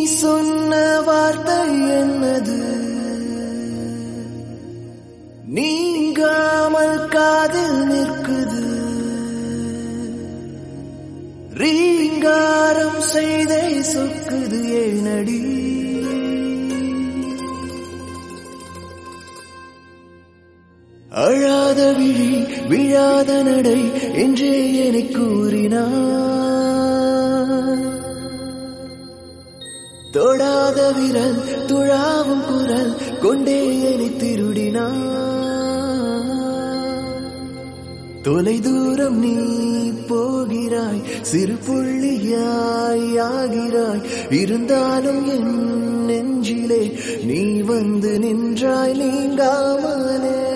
சொன்ன வார்த்தை என்னது நீங்காமல் காதில் நிற்குது ரீங்காரம் செய்தே சொக்குது ஏனடி அழாத விழி விழாத நடை என்றே எனக் கூறினார் தொடாத விரல் துழாவும் குரல் கொண்டே என்னை திருடினார் தொலை தூரம் நீ போகிறாய் சிறு புள்ளியாய் ஆகிறாய் இருந்தாலும் என் நெஞ்சிலே நீ வந்து நின்றாய் நீங்காமலே